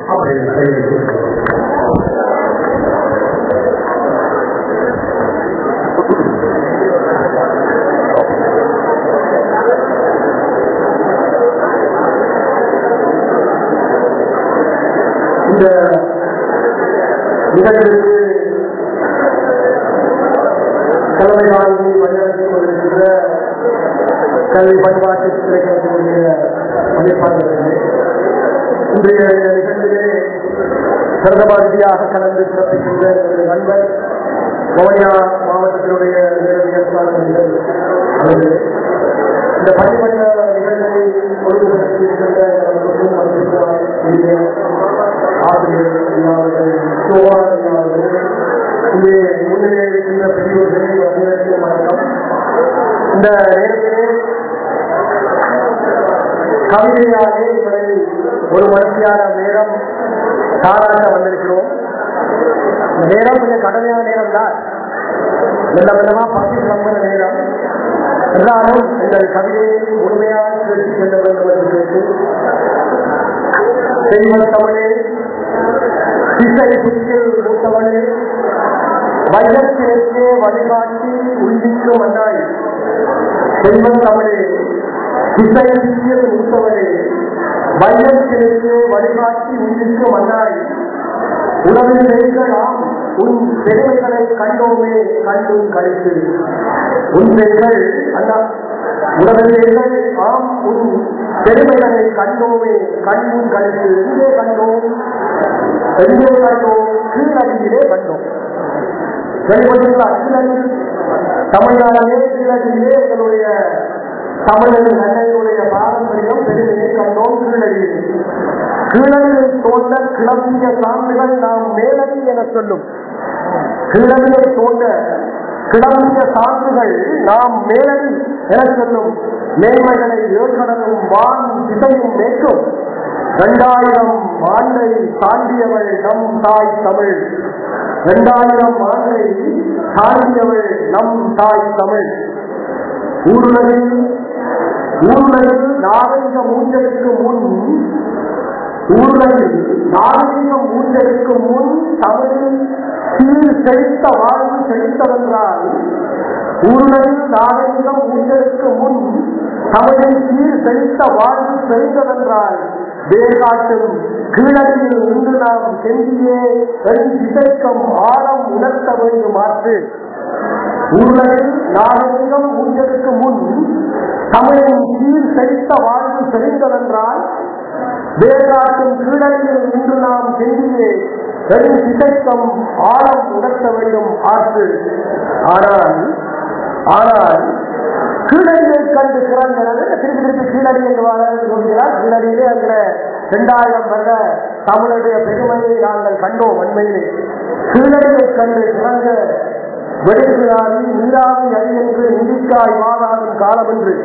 அப்படி செய்திருக்கிறோம் இந்த நிகழ்வுக்கு தலைமையாகி வழிநடத்திக் கொண்டிருக்கின்ற கல்வி பண்பாட்டு திரைக்கக்கூடிய அமைப்பாளர்களே இன்றைய இந்த நிகழ்விலே பிரதமதியாக கலந்து சிறப்பிக்கின்ற என்னுடைய நண்பர் வவுனியா மாவட்டத்தினுடைய நேரடியாளர்கள் அவர்களே இந்த பணிமன்ற நிகழ்வை ஒழுங்குபடுத்தியிருக்கின்ற நமக்கு மதிப்புக்குரிய ஆசிரியர் அவர்கள் சோழர் அவர்கள் இங்கே முன்னிலை இருக்கின்ற பெரியோர்களே அனைவருக்கும் வணக்கம் இந்த நேரத்திலே கவிதையாக உங்களை ஒரு மனுஷியான நேரம் தாராக வந்திருக்கிறோம் இந்த நேரம் கொஞ்சம் கடுமையான நேரம் தான் மெல்ல மெல்லமா பசி கிளம்புற நேரம் எல்லாரும் எங்கள் கவிதையை முழுமையாக தெரிவித்துக் கொள்ள வேண்டும் என்று கேட்டு செய்வன் தமிழே திசை புற்றில் மூத்தவளே வைரத்திற்கே வழிகாட்டி உள்விக்கும் அண்ணாய் செல்வன் தமிழே திசை புற்றில் மூத்தவளே வைரத்திற்கே வழிகாட்டி உள்விக்கும் அண்ணாய் உணவில் நாம் உன் பெருமைகளை கண்டோமே கண்டும் கழித்து உன் பெண்கள் அண்ணா உடனடியர்கள் ஆம் உன் பெருமைகளை கண்டோமே கண்டும் கழித்து எங்கே கண்டோம் எங்கே கண்டோம் கீழடியிலே கண்டோம் வெளிப்பட்டுள்ள கீழடி தமிழ்நாட்டிலே கீழடியிலே எங்களுடைய தமிழர் அன்னையுடைய பாரம்பரியம் பெருமையை கண்டோம் கீழடியிலே கீழடியை தோன்ற கிளம்பிய சான்றுகள் நாம் மேலடி என சொல்லும் கீழடியை தோன்ற கிளம்பிய சான்றுகள் நாம் மேலடி என சொல்லும் மேன்மைகளை ஏற்கனவும் வான் திசையும் மேற்கும் இரண்டாயிரம் ஆண்டை தாண்டியவள் நம் தாய் தமிழ் இரண்டாயிரம் ஆண்டை தாண்டியவள் நம் தாய் தமிழ் ஊருலகில் ஊருலகில் நாகரிக மூஞ்சலுக்கு முன் ஊருலகில் நாகரிகம் மூஞ்சலுக்கு முன் தமிழில் சீர் செழித்த வாழ்வு செழித்ததென்றால் ஊருலகில் நாகரிகம் மூஞ்சலுக்கு முன் தமிழில் சீர் செழித்த வாழ்வு செழித்ததென்றால் வேகாட்டும் கீழடியில் இன்று நாம் செந்தியே என் திசைக்கும் ஆழம் உணர்த்த வேண்டும் ஆற்று ஊழலில் நாகரிகம் ஊஞ்சலுக்கு முன் தமிழின் சீர் செழித்த வாழ்வு செழித்ததென்றால் வேகாட்டும் கீழடியில் இன்று நாம் செந்தியே என் திசைக்கும் ஆழம் உணர்த்த வேண்டும் ஆற்று ஆனால் ஆனால் கீழடியை கண்டு சிறந்தனர் திருப்பி திருப்பி கீழடி என்று வாழ்ந்து சொல்கிறார் கீழடியிலே அந்த இரண்டாயிரம் வருட தமிழுடைய பெருமையை நாங்கள் கண்டோம் உண்மையிலே கீழடியை கண்டு சிறந்த வெடுக்கிறாரி நீராவி அடி என்று நிதிக்காய் வாதாடும் காலம் என்று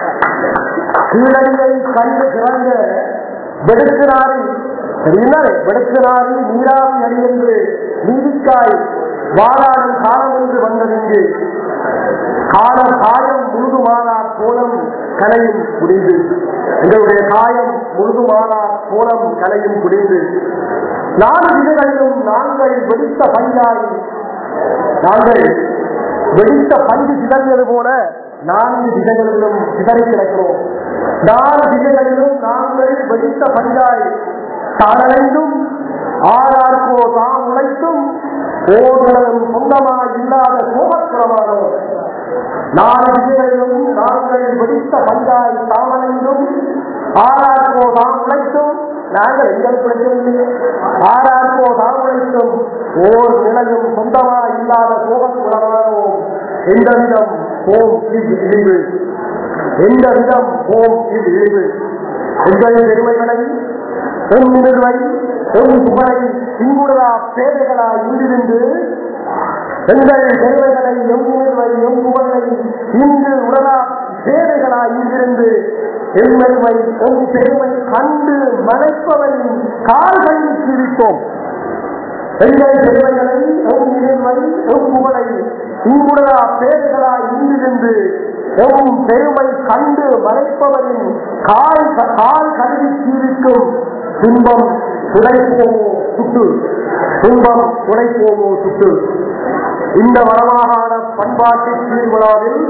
கீழடியை கண்டு சிறந்த வெடுக்கிறாரி வெடுக்கிறாரி நீராவி அடி என்று நீதிக்காய் வாதாடும் காலம் என்று வந்ததிங்கு கால காயம் முழுதுமானார் கோலம் கலையும் புரிந்து எங்களுடைய காயம் முழுதுமானார் கோலம் கலையும் புரிந்து நாலு திசைகளிலும் நாங்கள் வெடித்த பஞ்சாய் நாங்கள் வெடித்த பஞ்சு சிதறியது போல நான்கு திசைகளிலும் சிதறி கிடக்கிறோம் நாலு திசைகளிலும் நாங்கள் வெடித்த பஞ்சாய் தானடைந்தும் ஆறார்கோ தாம் உழைத்தும் ஓர்களும் சொந்தமாய் இல்லாத கோபக்குறமானோம் நாலு திசைகளிலும் நாங்கள் வெடித்த பஞ்சாய் தாமனைந்தும் ஆறார்கோ தாம் உழைத்தும் நாங்கள் எங்கள் பிரச்சனையிலே ஆறார்கோ தாம் உழைத்தும் ஓர் நிலையும் சொந்தமாய் இல்லாத கோபக்குறமானோம் எந்த விதம் ஓம் இது இழிவு எந்த விதம் ஓம் இது இழிவு எங்கள் பெருமைகளை என் நிறுவை என் புகழை இங்குடா பேதைகளா இங்கிருந்து எங்கள் பெருமைகளை எம் நிறுவை எம் புகழை இங்கு உடலா பேதைகளா இங்கிருந்து எம்மெருமை எம் பெருமை கண்டு மலைப்பவரின் கால்களில் சிரித்தோம் எங்கள் பெருமைகளை எம் நிறுவை எம் புகழை இங்குடா பேதைகளா இங்கிருந்து எம் பெருமை கண்டு மறைப்பவரின் கால் கால் கருவி சீரிக்கும் துன்பம் துடைப்போமோ சுட்டு துன்பம் துடைப்போமோ சுட்டு இந்த வடமாகாண பண்பாட்டு சீர்விழாவில்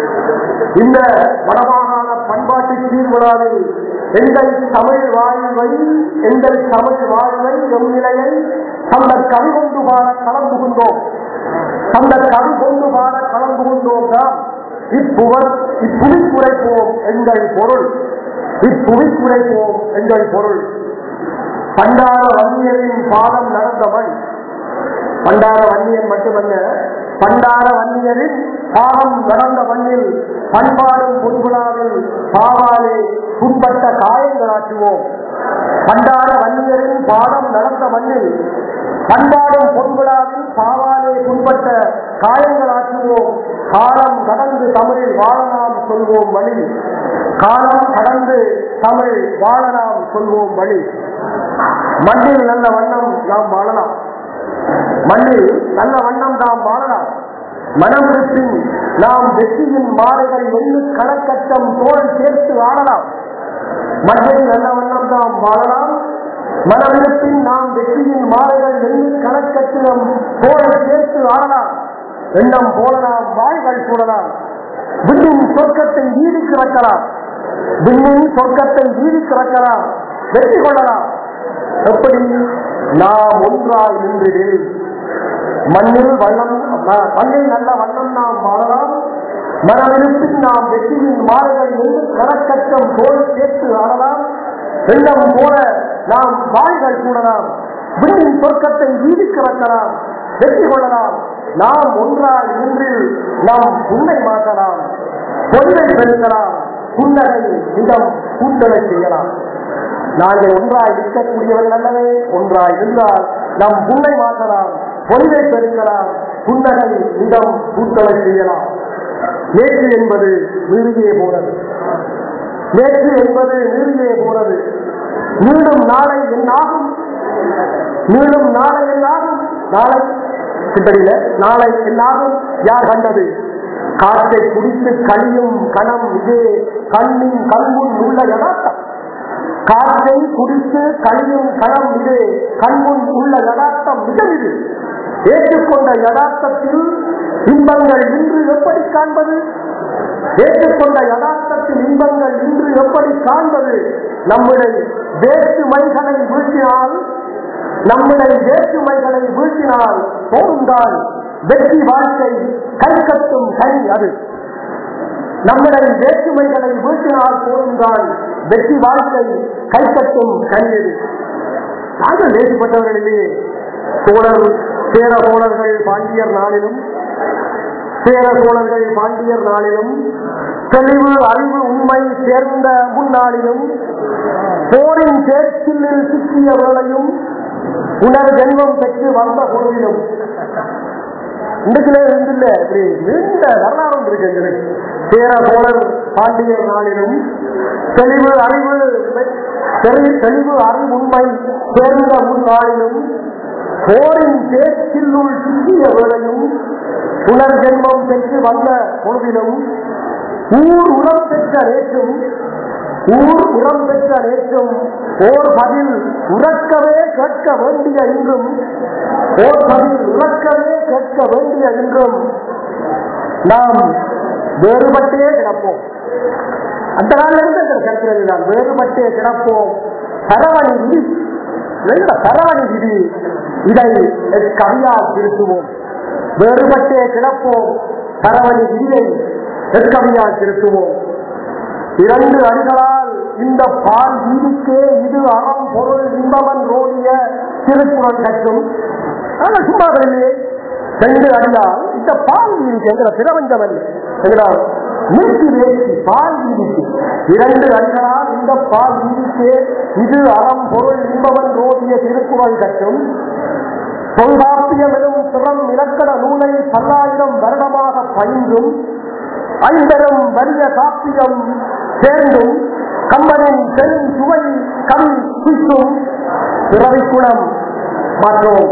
இந்த வடமாகாண பண்பாட்டு சீர்விழாவில் எங்கள் தமிழ் வாழ்வை எங்கள் தமிழ் வாழ்வை எம்நிலையை அந்த கவி கொண்டு பாட கலந்து கொண்டோம் அந்த கவி கொண்டு பாட கலந்து கொண்டோம் தான் இப்புவர் இப்புவி குறைப்போம் எங்கள் பொருள் இப்புவி குறைப்போம் எங்கள் பொருள் பண்டார வன்னியரின் பாடம் நடந்தவன் பண்டார வன்னியன் மட்டுமல்ல பண்டார வன்னியரின் பாகம் நடந்த மண்ணில் பண்பாடும் பொன்குழாவில் பாவாலே புண்பட்ட காயங்களாற்றுவோம் பண்டார வன்னியரின் பாடம் நடந்த மண்ணில் பண்பாடும் பொன்குழாவில் பாவாலே புண்பட்ட காயங்களாற்றுவோம் காலம் கடந்து தமிழில் வாழ நாம் சொல்வோம் வழி காலம் கடந்து தமிழ் வாழ நாம் சொல்வோம் வழி மண்ணில் நல்ல வண்ணம் நாம் வாழலாம் மண்ணில் நல்ல வண்ணம் நாம் வாழலாம் மனம் விட்டு நாம் வெற்றியின் மாலைகள் எண்ணு கணக்கட்டம் தோல் சேர்த்து ஆடலாம் மண்ணில் நல்ல வண்ணம் நாம் வாழலாம் மனவிருப்பின் நாம் வெற்றியின் மாலைகள் எண்ணு கணக்கட்டம் தோல் சேர்த்து ஆடலாம் எண்ணம் போல நாம் வாய்கள் கூடலாம் விண்ணின் சொர்க்கத்தை வீதிக்கு வைக்கலாம் விண்ணின் சொர்க்கத்தை வீதிக்கு வைக்கலாம் வெற்றி கொள்ளலாம் எப்படி நாம் ஒன்றாய் நின்றிடு மண்ணில் வண்ணம் ம- மண்ணில் நல்ல வண்ணம் நாம் வாழலாம் மனவிருப்பில் நாம் வெற்றியின் மாறுகள் என்று கணக்கட்டம் தோல் சேர்த்து ஆடலாம் வெள்ளம் போல நாம் வாய்கள் கூடலாம் விண்ணின் சொர்க்கத்தை வீதிக்கு வைக்கலாம் வெற்றி கொள்ளலாம் நாம் ஒன்றாய் நின்று நாம் உண்மை மாற்றலாம் பொன்னை பெருக்கலாம் புன்னகை இடம் கூட்டலை செய்யலாம் நாங்கள் ஒன்றாய் இருக்கக்கூடியவர்கள் அல்லவே ஒன்றாய் நின்றால் நம் புண்ணை மாற்றலாம் பொன்னை பெருக்கலாம் புன்னகை இடம் கூட்டலை செய்யலாம் நேற்று என்பது நீரியே போனது நேற்று என்பது நீரியே போனது மீண்டும் நாளை என்னாகும் மீண்டும் நாளை என்னாகும் நாளை சிந்தனையில நாளை என்னாகும் யார் கண்டது காற்றை குடித்து கழியும் கணம் இதே கண்ணின் கண்முன் உள்ள யதார்த்தம் காற்றை குடித்து கழியும் கணம் இது கண்முன் உள்ள யதார்த்தம் மிக இது ஏற்றுக்கொண்ட யதார்த்தத்தில் இன்பங்கள் இன்று எப்படி காண்பது ஏற்றுக்கொண்ட யதார்த்தத்தில் இன்பங்கள் இன்று எப்படி காண்பது நம்முடைய வேற்றுமைகளை வீழ்த்தினால் நம்முடைய வேற்றுமைகளை வீழ்த்தினால் போதும்தான் வெற்றி வாழ்க்கை கைகட்டும் கனி அது நம்முடைய வேற்றுமைகளை வீழ்த்தினால் போதும்தான் வெற்றி வாழ்க்கை கைகட்டும் கனியது நாங்கள் வேறுபட்டவர்களிலே சோழர் சேர சோழர்கள் பாண்டியர் நாளிலும் சேர சோழர்கள் பாண்டியர் நாளிலும் தெளிவு அறிவு உண்மை சேர்ந்த முன்னாளிலும் போரின் சேர்ச்சில் சிக்கிய வேளையும் உணர் ஜென்மம் பெற்று வந்த பொழுதிலும் இன்றைக்குல இருந்தில்ல இப்படி நீண்ட வரலாறு ஒன்று இருக்கு எங்களுக்கு சேர சோழர் பாண்டியர் நாளிலும் தெளிவு அறிவு தெளி- தெளிவு அறிவு உண்மை சேர்ந்த முன்னாளிலும் போரின் சேர்ச்சில்லுள் சிக்கிய வேளையும் புனர்ஜென்மம் பெற்று வந்த பொழுதிலும் ஊர் உரம் பெற்ற நேற்றும் ஊர் உரம் பெற்ற நேற்றும் ஓர் பதில் உறக்கவே கேட்க வேண்டிய இன்றும் ஓர் பதில் உறக்கவே கேட்க வேண்டிய இன்றும் நாம் வேறுபட்டே கிடப்போம் அந்த நாள்ல இருந்து அந்த கருத்துறது தான் வேறுபட்டே கிடப்போம் சரவணி விதி நல்ல சரவணி விதி இதை கவியால் திருத்துவோம் வேறுபட்டே கிடப்போம் சரவணி விதியை கவியால் திருத்துவோம் இரண்டு அடிகளால் இந்த பால் வீதிக்கே இது அறம் பொருள் இன்பவன் ரோடிய திருக்குறள் கட்டும் ஆனா சும்மா இல்லையே ரெண்டு அடியால் இந்த பால் வீதிக்கு என்கிற பிரபஞ்சவன் என்கிறார் நிறுத்தி வேசி பால் வீதிக்கு இரண்டு அடிகளால் இந்த பால் வீதிக்கே இது அறம் பொருள் இன்பவன் ரோடிய திருக்குறள் கட்டும் தொல்காப்பியம் எனும் சிறம் இலக்கண நூலை பல்லாயிரம் வருடமாக பயின்றும் ஐம்பெரும் வலிய காப்பியம் சேர்ந்தும் கம்பனின் பெரும் சுவை கவி குய்த்தும் பிறவிக்குணம் மாற்றோம்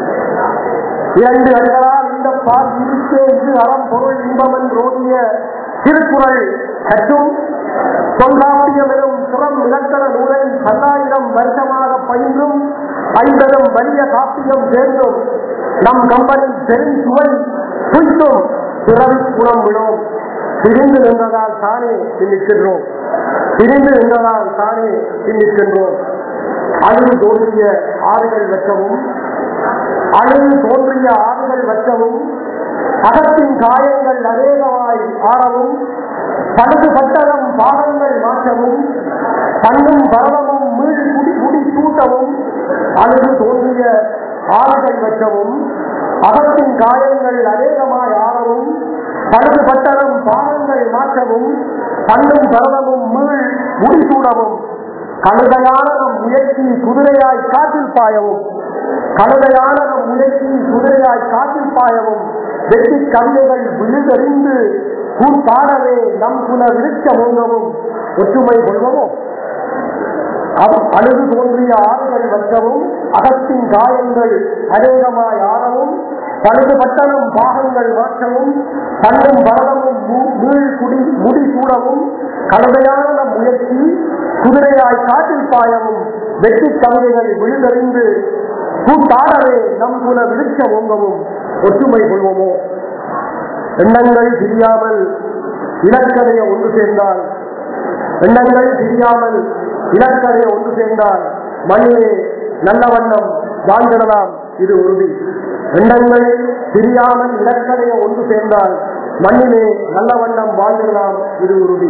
இரண்டு அடிகளால் இந்த பால் இருக்கே இது அறம் பொருள் இன்பமன் ரோடிய திருக்குறள் கற்றும் தொல்காப்பியம் எனும் சிறம் இலக்கண நூலை பல்லாயிரம் வருஷமாக பயின்றும் ஐம்பதும் வலிய காப்பியம் சேர்ந்தும் நம் கம்பெனி பெருஞ்சுவை துய்த்தும் பிறவி குணம் விடும் பிரிந்து நின்றதால் தானே சிந்திக்கின்றோம் பிரிந்து நின்றதால் தானே சிந்திக்கின்றோம் அழுது தோன்றிய ஆறுகள் வெற்றவும் அழுது தோன்றிய ஆறுகள் வெற்றவும் அகத்தின் காயங்கள் அநேகமாய் ஆறவும் பழுது பட்டகம் பாகங்கள் மாற்றவும் பண்ணும் பரவமும் மீள் குடி குடி சூட்டவும் அழுது தோன்றிய ஆறுகள் வெற்றவும் அகத்தின் காயங்கள் அநேகமாய் ஆறவும் பழுது பட்டகம் பாகங்கள் மாற்றவும் பண்ணும் பரவமும் மீள் முடிசூடவும் கழுதையான நம் முயற்சி குதிரையாய் காற்றில் பாயவும் கழுதையான நம் முயற்சி குதிரையாய் காற்றில் பாயவும் வெற்றி கவிதைகள் விழுதறிந்து கூட்டாடவே நம் குல விருட்ச ஓங்கவும் ஒற்றுமை கொள்வவும் அவ் அழுது தோன்றிய ஆறுகள் வற்றவும் அகத்தின் காயங்கள் அநேகமாய் ஆறவும் பழுது பட்டணம் பாகங்கள் மாற்றவும் கண்ணும் பரதமும் வீழ் குடி முடி சூடவும் கடுமையான நம் முயற்சி குதிரையாய் காற்றில் பாயவும் வெற்றி கவிதைகள் விழுதறிந்து கூட்டாடவே நம் குல விருட்ச ஓங்கவும் ஒற்றுமை கொள்வோமோ எண்ணங்கள் தெரியாமல் இலக்கடைய ஒன்று சேர்ந்தால் எண்ணங்கள் தெரியாமல் இலக்கடைய ஒன்று சேர்ந்தால் மண்ணிலே நல்ல வண்ணம் வாழ்ந்திடலாம் இது உறுதி எண்ணங்கள் தெரியாமல் இலக்கடைய ஒன்று சேர்ந்தால் மண்ணிலே நல்ல வண்ணம் வாழ்ந்திடலாம் இது உறுதி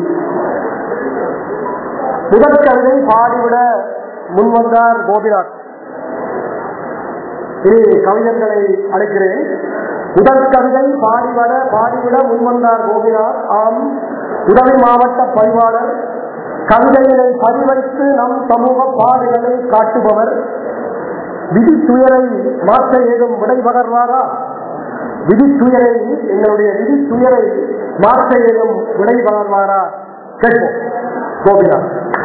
முதற்கவிதை பாடிவிட முன்வந்தார் கோபிநாத் இது கவிஞர்களை அழைக்கிறேன் முதல் கவிதை பாடிவிட பாடிவிட முன்வந்தார் கோபிநாத் ஆம் உதவி மாவட்ட பதிவாளர் கவிதைகளை பதிவைத்து நம் சமூக பாதைகளை காட்டுபவர் விதி துயரை மாற்ற ஏதும் விடை பகர்வாரா விதி துயரை எங்களுடைய விதி துயரை மாற்ற ஏதும் விடை பகர்வாரா கேட்போம் கோபிநாத்